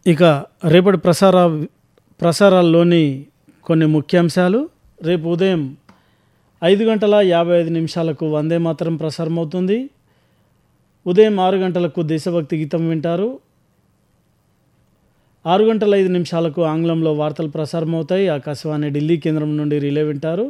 ఇక రేపటి ప్రసార ప్రసారాల్లోని కొన్ని ముఖ్యాంశాలు రేపు ఉదయం ఐదు గంటల యాభై ఐదు నిమిషాలకు వందే మాత్రం ప్రసారం అవుతుంది ఉదయం ఆరు గంటలకు దేశభక్తి గీతం వింటారు ఆరు గంటల ఐదు నిమిషాలకు ఆంగ్లంలో వార్తలు ప్రసారం అవుతాయి ఆకాశవాణి ఢిల్లీ కేంద్రం నుండి రిలే వింటారు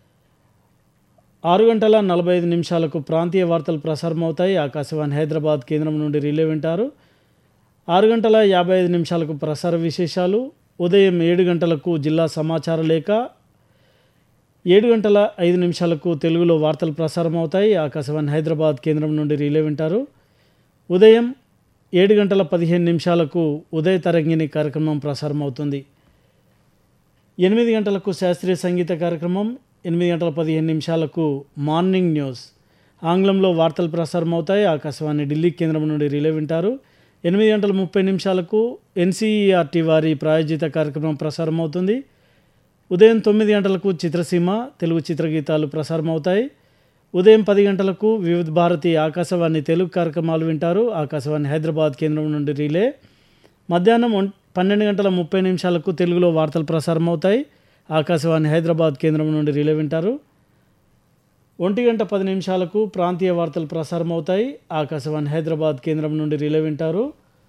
ఆరు గంటల నలభై ఐదు నిమిషాలకు ప్రాంతీయ వార్తలు ప్రసారం అవుతాయి ఆకాశవాణి హైదరాబాద్ కేంద్రం నుండి రిలే వింటారు ఆరు గంటల యాభై ఐదు నిమిషాలకు ప్రసార విశేషాలు ఉదయం ఏడు గంటలకు జిల్లా సమాచార లేఖ ఏడు గంటల ఐదు నిమిషాలకు తెలుగులో వార్తలు ప్రసారం అవుతాయి ఆకాశవాణి హైదరాబాద్ కేంద్రం నుండి రిలే వింటారు ఉదయం ఏడు గంటల పదిహేను నిమిషాలకు ఉదయ తరంగిణి కార్యక్రమం ప్రసారం అవుతుంది ఎనిమిది గంటలకు శాస్త్రీయ సంగీత కార్యక్రమం ఎనిమిది గంటల పదిహేను నిమిషాలకు మార్నింగ్ న్యూస్ ఆంగ్లంలో వార్తలు ప్రసారం అవుతాయి ఆకాశవాణి ఢిల్లీ కేంద్రం నుండి రిలే వింటారు ఎనిమిది గంటల ముప్పై నిమిషాలకు ఎన్సీఈఆర్టీ వారి ప్రాయోజిత కార్యక్రమం ప్రసారం అవుతుంది ఉదయం తొమ్మిది గంటలకు చిత్రసీమ తెలుగు చిత్రగీతాలు ప్రసారం అవుతాయి ఉదయం పది గంటలకు వివిధ భారతి ఆకాశవాణి తెలుగు కార్యక్రమాలు వింటారు ఆకాశవాణి హైదరాబాద్ కేంద్రం నుండి రిలే మధ్యాహ్నం ఒన్ పన్నెండు గంటల ముప్పై నిమిషాలకు తెలుగులో వార్తలు ప్రసారం అవుతాయి ఆకాశవాణి హైదరాబాద్ కేంద్రం నుండి రిలే వింటారు ఒంటి గంట పది నిమిషాలకు ప్రాంతీయ వార్తలు ప్రసారం అవుతాయి ఆకాశవాణి హైదరాబాద్ కేంద్రం నుండి రిలే వింటారు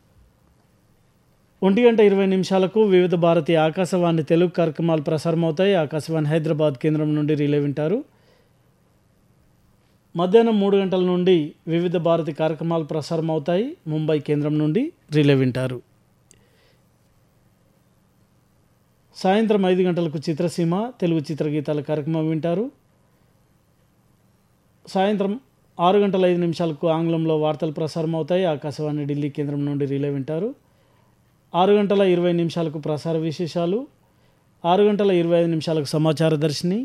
ఒంటి గంట ఇరవై నిమిషాలకు వివిధ భారతి ఆకాశవాణి తెలుగు కార్యక్రమాలు ప్రసారం అవుతాయి ఆకాశవాణి హైదరాబాద్ కేంద్రం నుండి రిలే వింటారు మధ్యాహ్నం మూడు గంటల నుండి వివిధ భారతి కార్యక్రమాలు ప్రసారం అవుతాయి ముంబై కేంద్రం నుండి రిలే వింటారు సాయంత్రం ఐదు గంటలకు చిత్రసీమ తెలుగు చిత్రగీతాల కార్యక్రమం వింటారు సాయంత్రం ఆరు గంటల ఐదు నిమిషాలకు ఆంగ్లంలో వార్తలు ప్రసారం అవుతాయి ఆకాశవాణి ఢిల్లీ కేంద్రం నుండి రిలే వింటారు ఆరు గంటల ఇరవై నిమిషాలకు ప్రసార విశేషాలు ఆరు గంటల ఇరవై ఐదు నిమిషాలకు సమాచార దర్శిని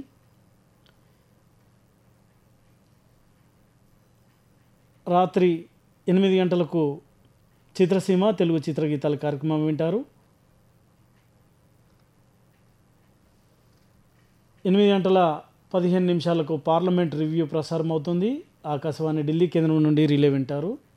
రాత్రి ఎనిమిది గంటలకు చిత్రసీమ తెలుగు చిత్రగీతాల కార్యక్రమం వింటారు ఎనిమిది గంటల పదిహేను నిమిషాలకు పార్లమెంట్ రివ్యూ ప్రసారం అవుతుంది ఆకాశవాణి ఢిల్లీ కేంద్రం నుండి రిలే వింటారు